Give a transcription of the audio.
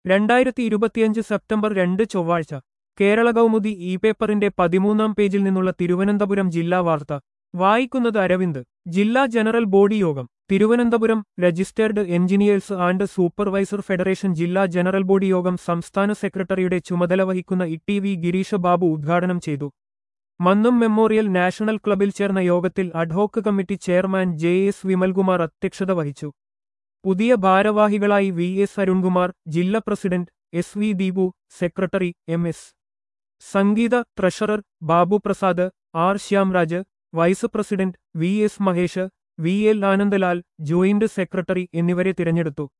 രണ്ടായിരത്തി ഇരുപത്തിയഞ്ച് സെപ്റ്റംബർ രണ്ട് ചൊവ്വാഴ്ച കേരള കൗമുദി ഇ പേപ്പറിന്റെ പതിമൂന്നാം പേജിൽ നിന്നുള്ള തിരുവനന്തപുരം ജില്ലാ വാർത്ത വായിക്കുന്നത് അരവിന്ദ് ജില്ലാ ജനറൽ ബോഡി യോഗം Thiruvananthapuram registered engineers and supervisor federation ജില്ലാ ജനറൽ ബോഡി യോഗം സംസ്ഥാന സെക്രട്ടറിയുടെ ചുമതല വഹിക്കുന്ന ഇ വി ഗിരീഷ ബാബു ഉദ്ഘാടനം ചെയ്തു മന്നം മെമ്മോറിയൽ നാഷണൽ ക്ലബിൽ ചേർന്ന യോഗത്തിൽ ad hoc committee chairman J S Vimalkumar അധ്യക്ഷത വഹിച്ചു പുതിയ ഭാരവാഹികളായി വി എസ് അരുൺകുമാർ ജില്ലാ president S V Deepu secretary M S Sangeetha treasurer Babu Prasad R Shyamraj vice president V S Mahesh V L Anandalal joint secretary എന്നിവരെ തിരഞ്ഞെടുത്തു